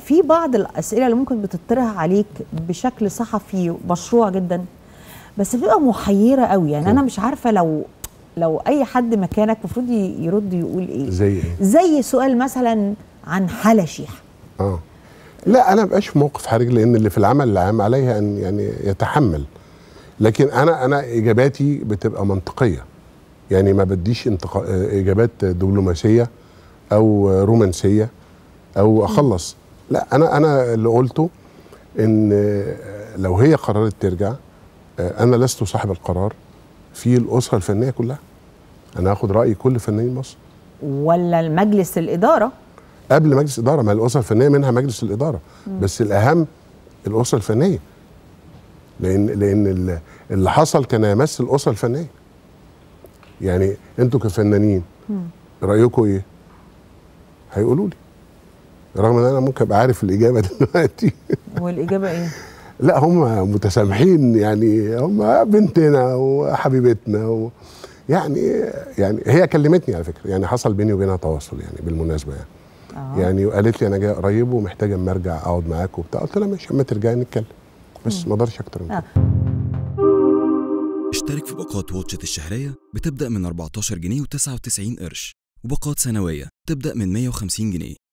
في بعض الاسئله اللي ممكن بتطرح عليك بشكل صحفي مشروع جدا بس بتبقى محيره قوي يعني انا مش عارفه لو لو اي حد مكانك المفروض يرد يقول ايه زي ايه؟ زي سؤال مثلا عن حاله شيح اه لا انا مبقاش في موقف حرج لان اللي في العمل العام عليه ان يعني يتحمل لكن انا انا اجاباتي بتبقى منطقيه يعني ما بديش انتقا... اجابات دبلوماسيه او رومانسيه او اخلص لا انا انا اللي قلته ان لو هي قررت ترجع انا لست صاحب القرار في الاسره الفنيه كلها انا هاخد راي كل فنانين مصر ولا المجلس الاداره قبل مجلس اداره ما الاسره الفنيه منها مجلس الاداره مم. بس الاهم الاسره الفنيه لان لان اللي حصل كان يمس الاسره الفنيه يعني انتوا كفنانين مم. رايكم ايه هيقولوا لي رغم ان انا ممكن ابقى عارف الاجابه دلوقتي والاجابه ايه لا هم متسامحين يعني هم بنتنا وحبيبتنا و يعني يعني هي كلمتني على فكره يعني حصل بيني وبينها تواصل يعني بالمناسبه يعني آه. يعني وقالت لي انا جايه قريب ومحتاجه اما ارجع اقعد معاك وبتاع قلت لها ماشي اما ترجعي نتكلم بس ما اقدرش اكتر من كده آه. اشترك في باقات واتشت الشهريه بتبدا من 14 جنيه و99 قرش وباقات سنويه تبدا من 150 جنيه